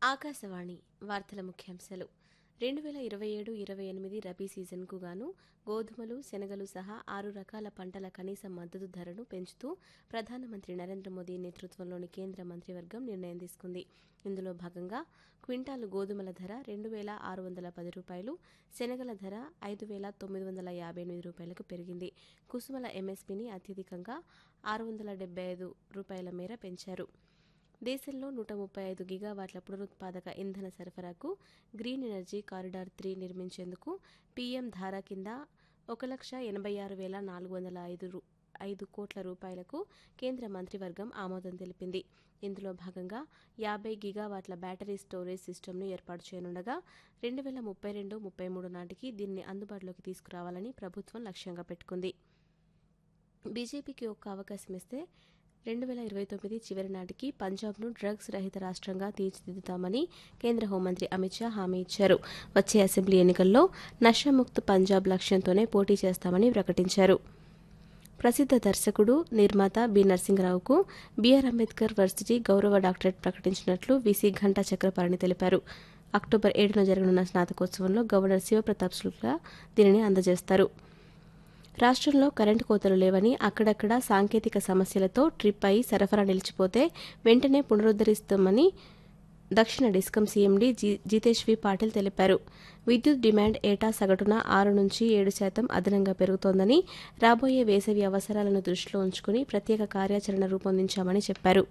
ఆకాశవాణి వార్తల ముఖ్యాంశాలు రెండు వేల ఇరవై ఏడు ఇరవై ఎనిమిది రబీ సీజన్కు గాను గోధుమలు శనగలు సహా ఆరు రకాల పంటల కనీస మద్దతు ధరను పెంచుతూ ప్రధానమంత్రి నరేంద్ర మోదీ నేతృత్వంలోని కేంద్ర మంత్రివర్గం నిర్ణయం తీసుకుంది ఇందులో భాగంగా క్వింటాలు గోధుమల ధర రెండు వేల ఆరు వందల పది రూపాయలు శనగల ధర ఐదు వేల తొమ్మిది వందల యాభై ఎనిమిది రూపాయలకు పెరిగింది కుసుమల ఎంఎస్పీని అత్యధికంగా ఆరు వందల డెబ్బై ఐదు రూపాయల మేర పెంచారు దేశంలో నూట ముప్పై ఐదు గిగావాట్ల పునరుత్పాదక ఇంధన సరఫరాకు గ్రీన్ ఎనర్జీ కారిడార్ త్రీ నిర్మించేందుకు పీఎం ధారా కింద ఒక లక్ష ఎనభై ఆరు వేల నాలుగు వందల ఐదు రూ- ఐదు కోట్ల రూపాయలకు కేంద్ర మంత్రివర్గం ఆమోదం తెలిపింది ఇందులో భాగంగా యాభై గిగావాట్ల బ్యాటరీ స్టోరేజ్ సిస్టమ్ను ఏర్పాటు చేయనుండగా రెండు వేల ముప్పై రెండు ముప్పై మూడు నాటికి దీన్ని అందుబాటులోకి తీసుకురావాలని ప్రభుత్వం లక్ష్యంగా పెట్టుకుంది బీజేపీకి ఒక్క అవకాశం ఇస్తే రెండు వేల ఇరవై తొమ్మిది చివరి నాటికి పంజాబ్ను డ్రగ్స్ రహిత రాష్ట్రంగా తీర్చిదిద్దుతామని కేంద్ర హోంమంత్రి అమిత్ షా హామీ ఇచ్చారు వచ్చే అసెంబ్లీ ఎన్నికల్లో నషాముక్త్ పంజాబ్ లక్ష్యంతోనే పోటీ చేస్తామని ప్రకటించారు ప్రసిద్ధ దర్శకుడు నిర్మాత బి నరసింహరావుకు బిఆర్ అంబేద్కర్ వర్సిటీ గౌరవ డాక్టరేట్ ప్రకటించినట్లు వీసీ ఘంటా చక్రపాణి తెలిపారు అక్టోబర్ ఏడున జరగనున్న స్నాతకోత్సవంలో గవర్నర్ శివప్రతాప్ శుక్లా దీనిని అందజేస్తారు రాష్ట్రంలో కరెంటు కోతలు లేవని అక్కడక్కడ సాంకేతిక సమస్యలతో ట్రిప్ అయి సరఫరా నిలిచిపోతే వెంటనే పునరుద్ధరిస్తామని దక్షిణ discom CMD G Jitesh V Patil తెలిపారు విద్యుత్ డిమాండ్ ఏటా సగటున ఆరు నుంచి ఏడు శాతం అదనంగా పెరుగుతోందని రాబోయే వేసవి అవసరాలను దృష్టిలో ఉంచుకుని ప్రత్యేక కార్యాచరణ రూపొందించామని చెప్పారు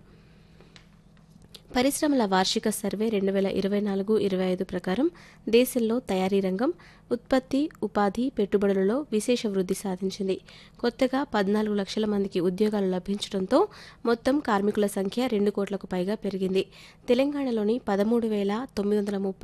పరిశ్రమల వార్షిక సర్వే రెండు వేల ఇరవై నాలుగు ఇరవై ఐదు ప్రకారం దేశంలో తయారీ రంగం ఉత్పత్తి ఉపాధి పెట్టుబడులలో విశేష వృద్ధి సాధించింది కొత్తగా పద్నాలుగు లక్షల మందికి ఉద్యోగాలు లభించడంతో మొత్తం కార్మికుల సంఖ్య రెండు కోట్లకు పైగా పెరిగింది తెలంగాణలోని పదమూడు వేల తొమ్మిది వందల ముప్పై